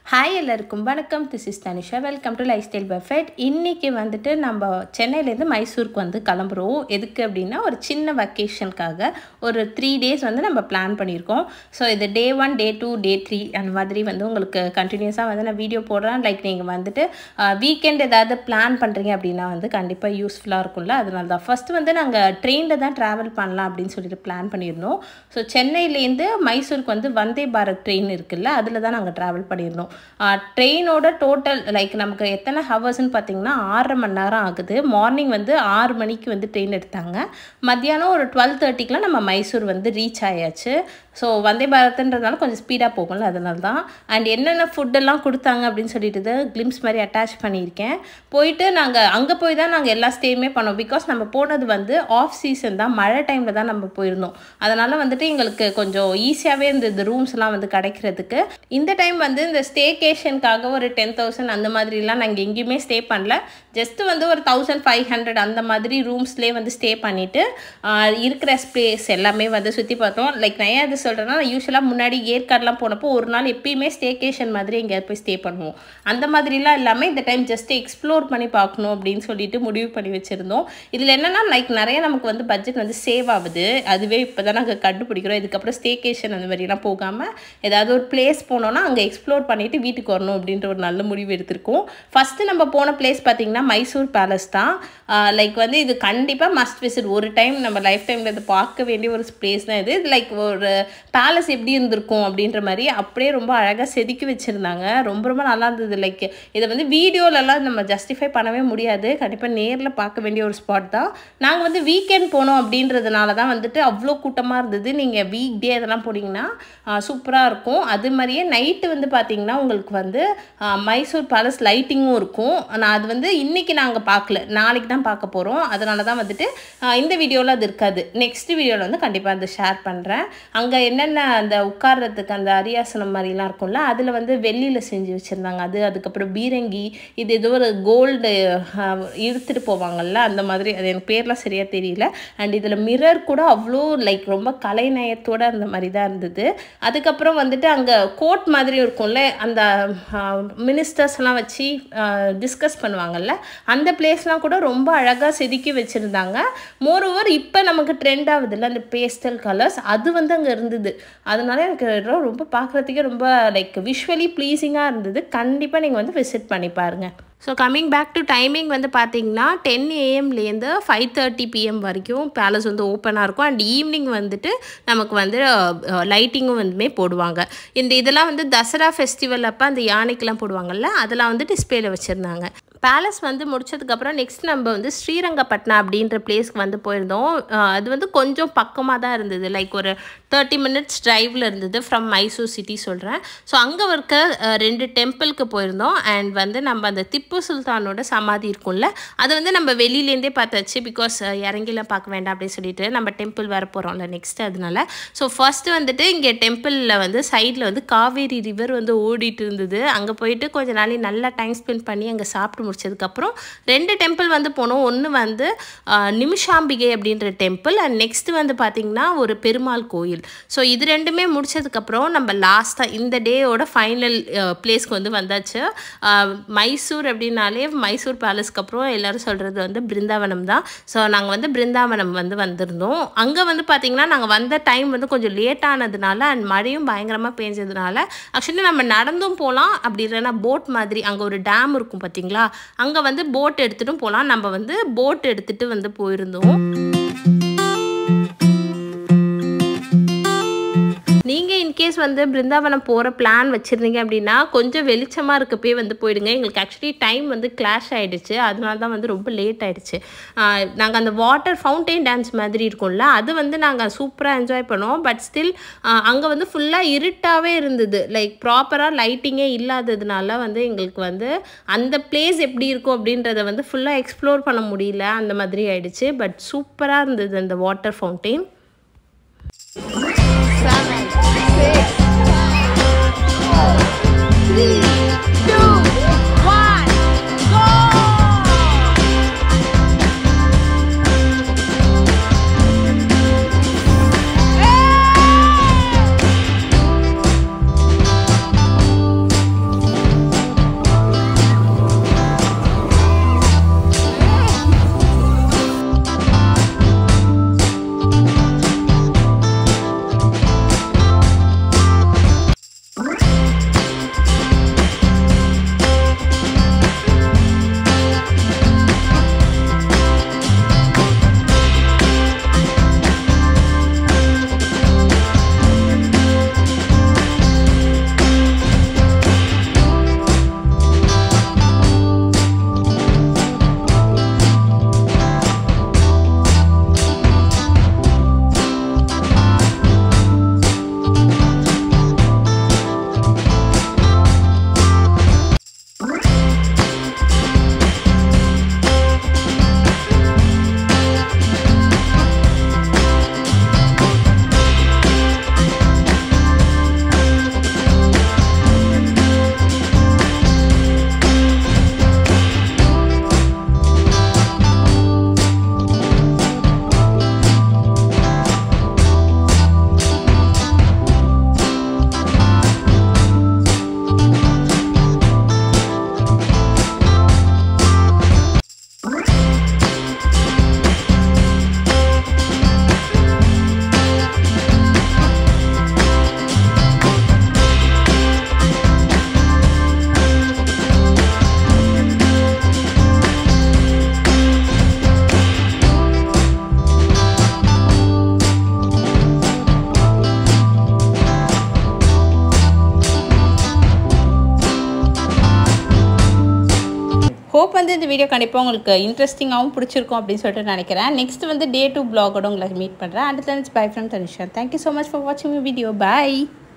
Hi எல்லாருக்கும் வணக்கம் this is Tanisha welcome to lifestyle buffet இன்றைக்கி வந்துட்டு நம்ம சென்னையிலேருந்து மைசூருக்கு வந்து கிளம்புறோம் எதுக்கு அப்படின்னா ஒரு சின்ன வெக்கேஷனுக்காக ஒரு த்ரீ டேஸ் வந்து நம்ம பிளான் பண்ணியிருக்கோம் ஸோ இது day one day two day three அந்த மாதிரி வந்து உங்களுக்கு கண்டினியூஸாக வந்து நான் வீடியோ போடுறேன் லைக் நீங்கள் வந்துட்டு வீக்கெண்ட் ஏதாவது பிளான் பண்ணுறீங்க அப்படின்னா வந்து கண்டிப்பாக யூஸ்ஃபுல்லாக இருக்கும்ல அதனால தான் ஃபஸ்ட்டு வந்து நாங்கள் ட்ரெயினில் தான் ட்ராவல் பண்ணலாம் அப்படின்னு சொல்லிட்டு பிளான் பண்ணியிருந்தோம் ஸோ சென்னையிலேருந்து மைசூருக்கு வந்து வந்தே பாரத் ட்ரெயின் இருக்குல்ல அதில் தான் நாங்கள் ட்ராவல் பண்ணியிருந்தோம் ட்ரெயினோட டோட்டல் லைக் நமக்கு எத்தனை ஹவர்ஸ்னு பார்த்தீங்கன்னா ஆறரை மணி நேரம் ஆகுது மார்னிங் வந்து ஆறு மணிக்கு வந்து ட்ரெயின் எடுத்தாங்க மத்தியானம் ஒரு டுவெல் தேர்ட்டிக்கெலாம் நம்ம மைசூர் வந்து ரீச் ஆயாச்சு ஸோ வந்தே பாரத்ன்றதுனால கொஞ்சம் ஸ்பீடாக போகும்ல அதனால தான் அண்ட் என்னென்ன ஃபுட்டெல்லாம் கொடுத்தாங்க அப்படின்னு சொல்லிட்டு கிளிம்ஸ் மாதிரி அட்டாச் பண்ணியிருக்கேன் போயிட்டு நாங்கள் அங்கே போய் தான் நாங்கள் எல்லா ஸ்டேயுமே பண்ணோம் பிகாஸ் நம்ம போனது வந்து ஆஃப் சீசன் தான் மழை டைமில் தான் நம்ம போயிருந்தோம் அதனால் வந்துட்டு எங்களுக்கு கொஞ்சம் ஈஸியாகவே இருந்தது ரூம்ஸ்லாம் வந்து கிடைக்கிறதுக்கு இந்த டைம் வந்து இந்த ஸ்டேகேஷனுக்காக ஒரு டென் தௌசண்ட் அந்த மாதிரிலாம் நாங்கள் எங்கேயுமே ஸ்டே பண்ணல ஜஸ்ட்டு வந்து ஒரு தௌசண்ட் ஃபைவ் ஹண்ட்ரட் அந்த மாதிரி ரூம்ஸ்லேயே வந்து ஸ்டே பண்ணிவிட்டு இருக்கிற ஸ்பேஸ் எல்லாமே வந்து சுற்றி பார்த்தோம் லைக் நான் ஏன் அது சொல்கிறேன்னா யூஸ்வலாக முன்னாடி ஏற்காடுலாம் போனப்போ ஒரு நாள் எப்பயுமே ஸ்டேகேஷன் மாதிரி எங்கேயாவது போய் ஸ்டே பண்ணுவோம் அந்த மாதிரிலாம் இல்லாமல் இந்த டைம் ஜஸ்ட் எக்ஸ்ப்ளோர் பண்ணி பார்க்கணும் அப்படின்னு சொல்லிட்டு முடிவு பண்ணி வச்சுருந்தோம் இதில் என்னென்னா லைக் நிறைய நமக்கு வந்து பட்ஜெட் வந்து சேவ் ஆகுது அதுவே இப்போ தான் நாங்கள் கண்டுபிடிக்கிறோம் இதுக்கப்புறம் ஸ்டேகேஷன் அந்த மாதிரிலாம் போகாமல் ஏதாவது ஒரு பிளேஸ் போனோன்னா அங்கே எக்ஸ்ப்ளோர் பண்ணிவிட்டு வீட்டுக்கு வரணும் அப்படின்ற ஒரு நல்ல முடிவு எடுத்திருக்கோம் ஃபஸ்ட்டு நம்ம போன பிளேஸ் பார்த்திங்கன்னா மைசூர் பேலஸ் தான் லைக் வந்து இது கண்டிப்பாக மஸ்ட் விசிட் ஒரு டைம் நம்ம லைஃப் டைமில் இது பார்க்க வேண்டிய ஒரு பிளேஸ் தான் இது லைக் ஒரு பேலஸ் எப்படி இருந்திருக்கும் அப்படின்ற மாதிரி அப்படியே ரொம்ப அழகாக செதுக்கி வச்சுருந்தாங்க ரொம்ப ரொம்ப நல்லா இருந்தது லைக் இதை வந்து வீடியோலலாம் நம்ம ஜஸ்டிஃபை பண்ணவே முடியாது கண்டிப்பாக நேரில் பார்க்க வேண்டிய ஒரு ஸ்பாட் தான் நாங்கள் வந்து வீக்கெண்ட் போனோம் அப்படின்றதுனால தான் வந்துட்டு அவ்வளோ கூட்டமாக இருந்தது நீங்கள் வீக் டே அதெல்லாம் போனீங்கன்னா சூப்பராக இருக்கும் அது மாதிரியே நைட்டு வந்து பார்த்திங்கன்னா உங்களுக்கு வந்து மைசூர் பேலஸ் லைட்டிங்கும் இருக்கும் நான் அது வந்து இன்றைக்கி நாங்கள் பார்க்கல நாளைக்கு தான் பார்க்க போகிறோம் அதனால தான் வந்துட்டு இந்த வீடியோவில் அது இருக்காது நெக்ஸ்ட் வீடியோவில் வந்து கண்டிப்பாக அது ஷேர் பண்ணுறேன் அங்கே என்னென்ன அந்த உட்கார்றதுக்கு அந்த அரியாசனம் மாதிரிலாம் இருக்கும்ல அதில் வந்து வெள்ளியில் செஞ்சு வச்சுருந்தாங்க அது அதுக்கப்புறம் பீரங்கி இது ஏதோ ஒரு கோல்டு இழுத்துட்டு போவாங்கல்ல அந்த மாதிரி அது எனக்கு பேர்லாம் சரியாக தெரியல அண்ட் இதில் மிரர் கூட அவ்வளோ லைக் ரொம்ப கலைநயத்தோடு அந்த மாதிரி தான் இருந்தது அதுக்கப்புறம் வந்துட்டு அங்கே கோட் மாதிரி இருக்கும்ல அந்த மினிஸ்டர்ஸ்லாம் வச்சு டிஸ்கஸ் பண்ணுவாங்கல்ல அந்த பிளேஸ்லாம் கூட ரொம்ப அழகாக செதுக்கி வச்சுருந்தாங்க மோர் ஓவர் இப்போ நமக்கு ட்ரெண்ட் ஆகுதுல்ல அந்த பேஸ்டல் கலர்ஸ் அது வந்து அங்கே இருந்தது அதனால எனக்கு ரொம்ப பார்க்குறதுக்கே ரொம்ப லைக் விஷுவலி ப்ளீஸிங்காக இருந்தது கண்டிப்பாக நீங்கள் வந்து விசிட் பண்ணி பாருங்கள் so coming back to timing வந்து பார்த்தீங்கன்னா டென் ஏஎம்லேருந்து ஃபைவ் தேர்ட்டி பிஎம் வரைக்கும் பேலஸ் வந்து ஓப்பனாக இருக்கும் அண்ட் ஈவினிங் வந்துட்டு நமக்கு வந்து லைட்டிங்கும் வந்துமே போடுவாங்க இந்த இதெல்லாம் வந்து தசரா ஃபெஸ்டிவல் அப்போ அந்த யானைக்கெலாம் போடுவாங்கல்ல அதெல்லாம் வந்து டிஸ்பிளேல வச்சுருந்தாங்க பேலஸ் வந்து முடிச்சதுக்கப்புறம் நெக்ஸ்ட் நம்ம வந்து ஸ்ரீரங்கப்பட்டினம் அப்படின்ற பிளேஸ்க்கு வந்து போயிருந்தோம் அது வந்து கொஞ்சம் பக்கமாக தான் இருந்தது லைக் ஒரு தேர்ட்டி மினிட்ஸ் ட்ரைவில் இருந்தது ஃப்ரம் மைசூர் சிட்டி சொல்கிறேன் ஸோ அங்கே இருக்க ரெண்டு டெம்பிளுக்கு போயிருந்தோம் அண்ட் வந்து நம்ம அந்த திப்பு சுல்தானோட சமாதி இருக்கும்ல அதை வந்து நம்ம வெளியிலேருந்தே பார்த்தாச்சு பிகாஸ் இறங்கிலாம் பார்க்க வேண்டாம் அப்படின்னு சொல்லிட்டு நம்ம டெம்பிள் வர போகிறோம்ல நெக்ஸ்ட் அதனால ஸோ ஃபர்ஸ்ட் வந்துட்டு இங்கே டெம்பிளில் வந்து சைடில் வந்து காவேரி ரிவர் வந்து ஓடிட்டு இருந்தது அங்கே போயிட்டு கொஞ்ச நாளைக்கு நல்லா டைம் ஸ்பெண்ட் பண்ணி அங்கே சாப்பிட்டு முடிச்சதுக்கப்புறம் ரெண்டு டெம்பிள் வந்து போனோம் ஒன்று வந்து நிமிஷாம்பிகை அப்படின்ற டெம்பிள் அண்ட் நெக்ஸ்ட் வந்து பார்த்திங்கன்னா ஒரு பெருமாள் கோயில் ஸோ இது ரெண்டுமே முடிச்சதுக்கப்புறம் நம்ம லாஸ்ட்டாக இந்த டேயோட ஃபைனல் பிளேஸ்க்கு வந்து வந்தாச்சு மைசூர் அப்படின்னாலே மைசூர் பேலஸ்க்கு அப்புறம் எல்லோரும் சொல்கிறது வந்து பிருந்தாவனம் தான் ஸோ நாங்கள் வந்து பிருந்தாவனம் வந்து வந்திருந்தோம் அங்கே வந்து பார்த்திங்கன்னா நாங்கள் வந்த டைம் வந்து கொஞ்சம் லேட் ஆனதுனால அண்ட் மழையும் பயங்கரமாக பேஞ்சதுனால ஆக்சுவலி நம்ம நடந்தும் போகலாம் அப்படி இல்லைன்னா போட் மாதிரி அங்கே ஒரு டேம் இருக்கும் பார்த்தீங்களா அங்கே வந்து போட் எடுத்துகிட்டும் போகலாம் நம்ம வந்து போட் எடுத்துகிட்டு வந்து போயிருந்தோம் நீங்கள் இன்கேஸ் வந்து பிருந்தாவனம் போகிற பிளான் வச்சுருந்தீங்க அப்படின்னா கொஞ்சம் வெளிச்சமாக இருக்கப்பே வந்து போயிடுங்க எங்களுக்கு ஆக்சுவலி டைம் வந்து கிளாஷ் ஆகிடுச்சு அதனால தான் வந்து ரொம்ப லேட் ஆகிடுச்சு நாங்கள் அந்த வாட்டர் ஃபவுண்டெயின் டான்ஸ் மாதிரி இருக்கும்ல அது வந்து நாங்கள் சூப்பராக என்ஜாய் பண்ணோம் பட் ஸ்டில் அங்கே வந்து ஃபுல்லாக இருட்டாகவே இருந்தது லைக் ப்ராப்பராக லைட்டிங்கே இல்லாததுனால வந்து எங்களுக்கு வந்து அந்த பிளேஸ் எப்படி இருக்கும் அப்படின்றத வந்து ஃபுல்லாக எக்ஸ்ப்ளோர் பண்ண முடியல அந்த மாதிரி ஆயிடுச்சு பட் சூப்பராக இருந்தது அந்த water fountain seven, six, three, two, one, go! Hey! Hope வந்து இந்த வீடியோ கண்டிப்பாக உங்களுக்கு இன்ட்ரெஸ்டிங்காகவும் பிடிச்சிருக்கும் அப்படின்னு சொல்லிட்டு நினைக்கிறேன் நெக்ஸ்ட் வந்து டே டூ பிளாகோட உங்களுக்கு மீட் பண்ணுறேன் அடுத்த bye from Tanisha thank you so much for வாட்சிங் வீடியோ பாய்